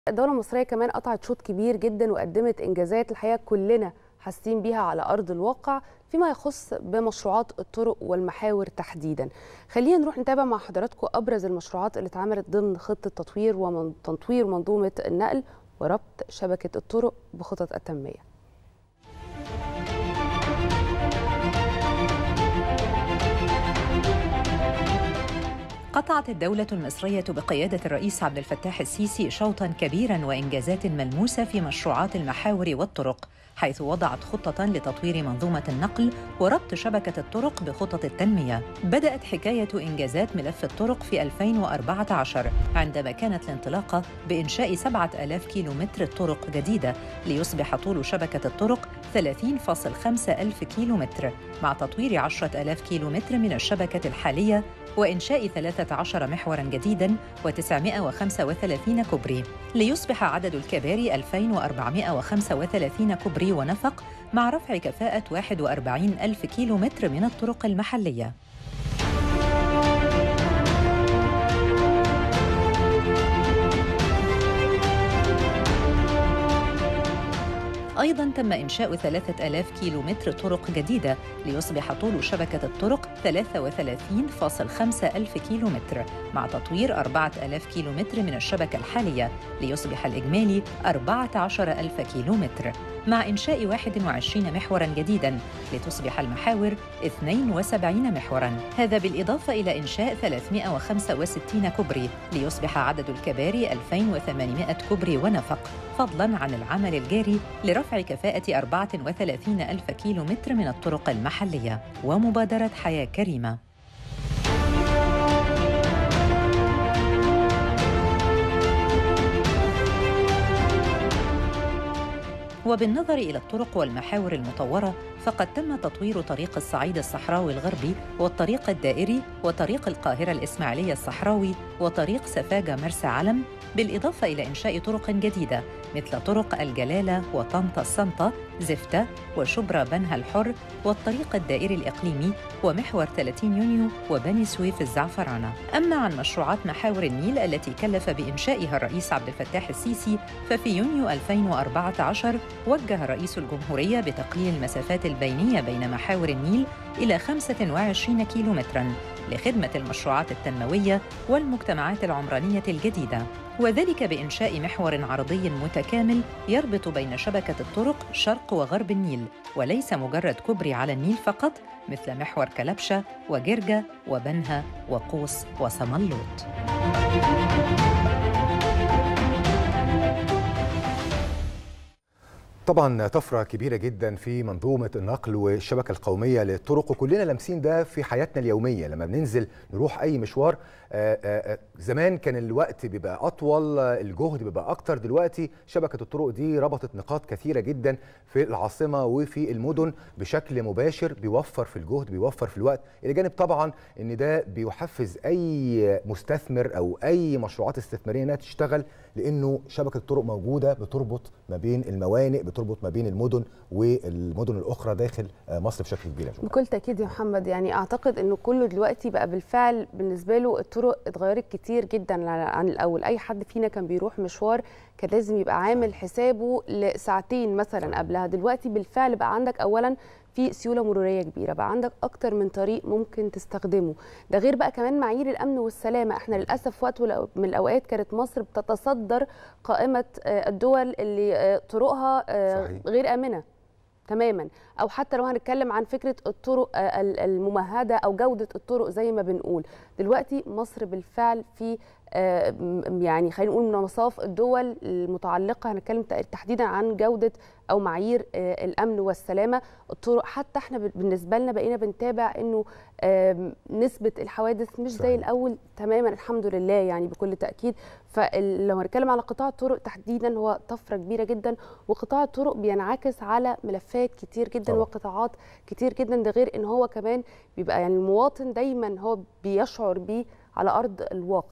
الدولة المصرية كمان قطعت شوط كبير جدا وقدمت إنجازات الحقيقة كلنا حاسين بيها على أرض الواقع فيما يخص بمشروعات الطرق والمحاور تحديدا خلينا نروح نتابع مع حضراتكم أبرز المشروعات اللي اتعملت ضمن خطة تطوير وتطوير منظومة النقل وربط شبكة الطرق بخطط التنمية قطعت الدولة المصرية بقيادة الرئيس عبد الفتاح السيسي شوطا كبيرا وإنجازات ملموسة في مشروعات المحاور والطرق حيث وضعت خطة لتطوير منظومة النقل وربط شبكة الطرق بخطط التنمية بدأت حكاية إنجازات ملف الطرق في 2014 عندما كانت الانطلاقة بإنشاء 7000 كيلومتر طرق جديدة ليصبح طول شبكة الطرق 30.5 ألف كيلومتر مع تطوير 10000 كيلومتر من الشبكة الحالية وإنشاء 13 محورا جديدا و935 كوبري ليصبح عدد الكباري 2435 كوبري ونفق مع رفع كفاءة 41 ألف كيلومتر من الطرق المحلية أيضا تم إنشاء 3000 كيلومتر طرق جديدة ليصبح طول شبكة الطرق 33.5 ألف كيلومتر مع تطوير 4000 كيلومتر من الشبكة الحالية ليصبح الإجمالي 14 ألف كيلومتر مع إنشاء 21 محورا جديدا لتصبح المحاور 72 محورا هذا بالإضافة إلى إنشاء 365 كوبري ليصبح عدد الكباري 2800 كوبري ونفق فضلا عن العمل الجاري لرفع كفاءة 34 ألف كيلومتر من الطرق المحلية ومبادرة حياة كريمة وبالنظر إلى الطرق والمحاور المطورة فقد تم تطوير طريق الصعيد الصحراوي الغربي والطريق الدائري وطريق القاهرة الإسماعيلية الصحراوي وطريق سفاجة مرسى علم بالإضافة إلى إنشاء طرق جديدة مثل طرق الجلالة وطنطا السنطة زفتة وشبرا بنها الحر والطريق الدائري الإقليمي ومحور 30 يونيو وبني سويف الزعفرانة أما عن مشروعات محاور النيل التي كلف بإنشائها الرئيس عبد الفتاح السيسي ففي يونيو 2014 وجه رئيس الجمهورية بتقليل المسافات البينية بين محاور النيل إلى 25 كيلومتراً لخدمة المشروعات التنموية والمجتمعات العمرانية الجديدة وذلك بإنشاء محور عرضي متكامل يربط بين شبكة الطرق شرق وغرب النيل وليس مجرد كوبري على النيل فقط مثل محور كلبشة وجرجة وبنها وقوس وسملوط طبعا طفره كبيره جدا في منظومه النقل والشبكه القوميه للطرق وكلنا لامسين ده في حياتنا اليوميه لما بننزل نروح اي مشوار آآ آآ زمان كان الوقت بيبقى اطول الجهد بيبقى اكتر دلوقتي شبكه الطرق دي ربطت نقاط كثيره جدا في العاصمه وفي المدن بشكل مباشر بيوفر في الجهد بيوفر في الوقت الى جانب طبعا ان ده بيحفز اي مستثمر او اي مشروعات استثماريه انها تشتغل لانه شبكه الطرق موجوده بتربط ما بين الموانئ بتربط ما بين المدن والمدن الاخرى داخل مصر بشكل كبير يا بكل تاكيد يا محمد يعني اعتقد انه كله دلوقتي بقى بالفعل بالنسبه له الطرق اتغيرت كتير جدا عن الاول اي حد فينا كان بيروح مشوار كان لازم يبقى عامل حسابه لساعتين مثلا قبلها دلوقتي بالفعل بقى عندك اولا في سيوله مروريه كبيره بقى عندك اكتر من طريق ممكن تستخدمه ده غير بقى كمان معايير الامن والسلامه احنا للاسف وقت من الاوقات كانت مصر بتتصدر قائمه الدول اللي طرقها صحيح. غير امنه تماما او حتى لو هنتكلم عن فكره الطرق الممهده او جوده الطرق زي ما بنقول دلوقتي مصر بالفعل في يعني خلينا نقول من مصاف الدول المتعلقه هنتكلم تحديدا عن جوده او معايير الامن والسلامه الطرق حتى احنا بالنسبه لنا بقينا بنتابع انه نسبه الحوادث مش صحيح. زي الاول تماما الحمد لله يعني بكل تاكيد فلو هنتكلم على قطاع الطرق تحديدا هو طفره كبيره جدا وقطاع الطرق بينعكس على ملفات كتير جدا أوه. وقطاعات كتير جدا ده غير ان هو كمان بيبقى يعني المواطن دايما هو بيشعر بيه على ارض الواقع